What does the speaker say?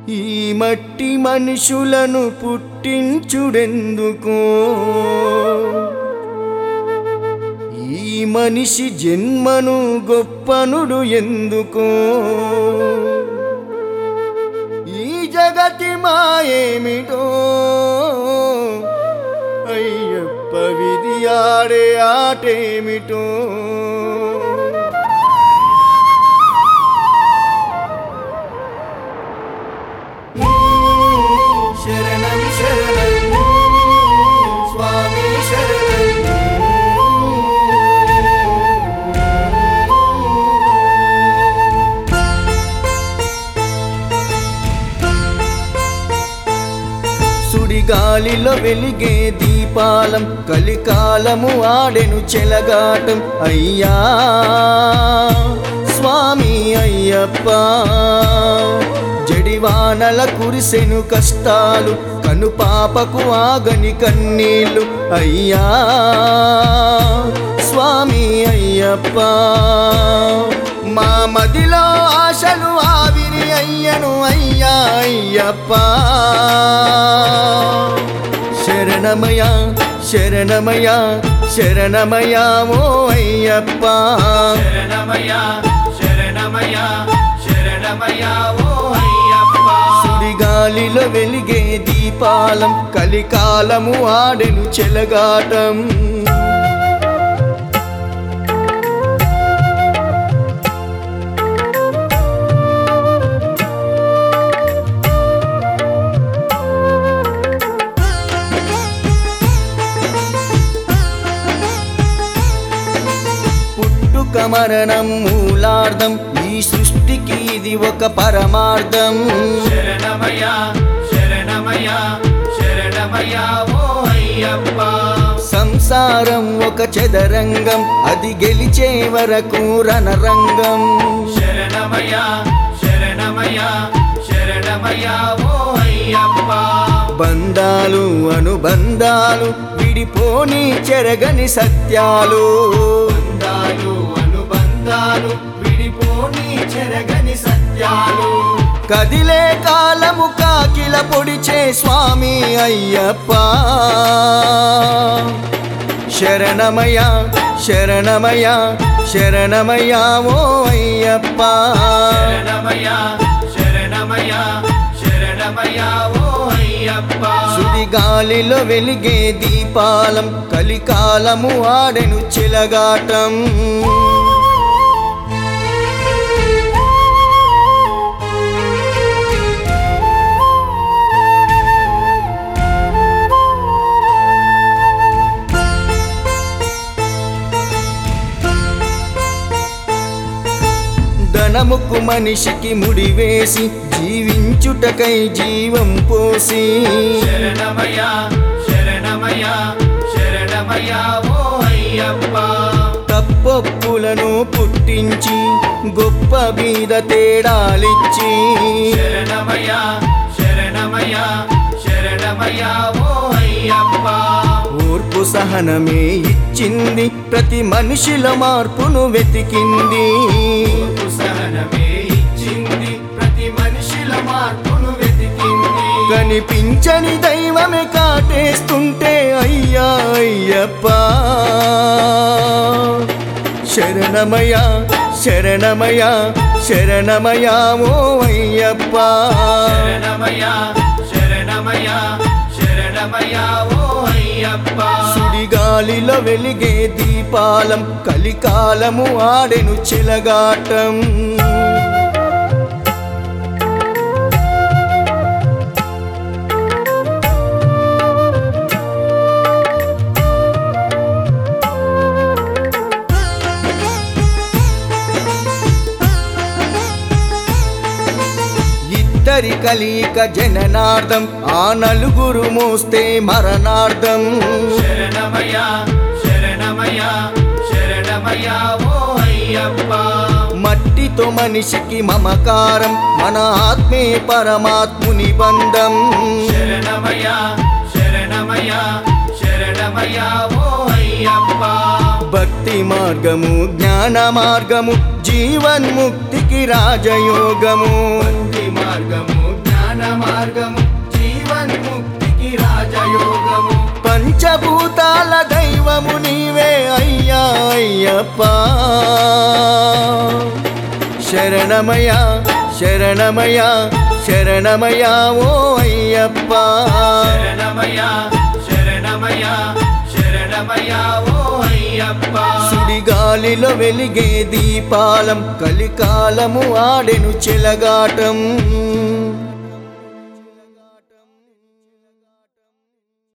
ఈ మట్టి మనుషులను పుట్టించుడెందుకో ఈ మనిషి జన్మను గొప్పనుడు ఎందుకో ఈ జగతి మాయేమిటో అయ్యప్ప విధి ఆడే ఆటేమిటో శరణం శరణం స్వామి శరణం సుడిగాలిలో వెలిగే దీపాలం కలికాలము ఆడెను చెలగాటం అయ్యా స్వామి అయ్యప్ప జడివానల కురిసెను కష్టాలు కనుపాపకు ఆగని కన్నీళ్ళు అయ్యా స్వామి అయ్యప్ప మా మదిలో ఆశలు ఆవిరి అయ్యను అయ్యా అయ్యప్ప శరణమయ శరణమయ శరణమయ ఓ అయ్యప్ప శరణమయ శరణమయ శరణమయ ఓ అయ్యప్ప సుడిగాలిలో వెలిగే దీపాలం కలికాలము ఆడెను చెలగాటం పుట్టుక మరణం మూలార్థం ఈ సృష్టికి ఇది ఒక పరమార్థం శరణమయ శరణమయ శరణమయ ఓ అయ్యప్ప సంసారం ఒక చదరంగం అది గెలిచే వరకు రణరంగం శరణమయ శరణమయ శరణమయ ఓ అయ్యప్ప బంధాలు అనుబంధాలు విడిపోని చెరగని సత్యాలు బంధాలు అనుబంధాలు విడిపోని చెరగని సత్యాలు కదిలే కాలము కాకిల పొడిచే స్వామి అయ్యప్ప శరణమయ శరణమయ శరణమయ ఓ అయ్యప్ప శరణమయ శరణమయ శరణమయ ఓ అయ్యప్ప సుడిగాలిలో వెలిగే దీపాలం కలికాలము ఆడెను చిలగాటం ధనముకు మనిషికి ముడివేసి జీవించుటకై జీవం పోసి శరణమయ శరణమయ శరణమయ ఓ అయ్యప్ప తప్పొప్పులను పుట్టించి గొప్ప మీద తేడాలిచ్చి శరణమయ శరణమయ శరణమయ ఓ అయ్యప్ప ఓర్పు సహనమే ఇచ్చింది ప్రతి మనిషిల మార్పును వెతికింది సహనమే ఇచ్చింది ప్రతి మనిషిల మార్పును వెతికింది కనిపించని దైవమే కాటేస్తుంటే అయ్యా అయ్యప్ప శరణమయ శరణమయ శరణమయ ఓ అయ్యప్ప శరణమయ శరణమయ శరణమయ ఓ అయ్యప్ప సుడిగాలిలో వెలిగే దీపాలం కలికాలము ఆడెను చిలగాటం ఇద్దరి కలిక జననార్థం ఆ నలుగురు మోస్తే మరణార్థం శరణమయ శరణమయ శరణమయ ఓ అయ్యప్ప మట్టితో మనిషికి మమకారం మన ఆత్మే పరమాత్ముని బంధం శరణమయ శరణమయ శరణమయ ఓ అయ్యప్ప భక్తి మార్గము జ్ఞాన మార్గము జీవన్ముక్తికి రాజయోగము భక్తి మార్గము జ్ఞాన అయ్యప్ప శరణమయ శరణమయ శరణమయ ఓ అయ్యప్ప శరణమయ శరణమయ శరణమయ ఓ అయ్యప్ప సుడిగాలిలో వెలిగే దీపాలం కలికాలము ఆడెను చెలగాటం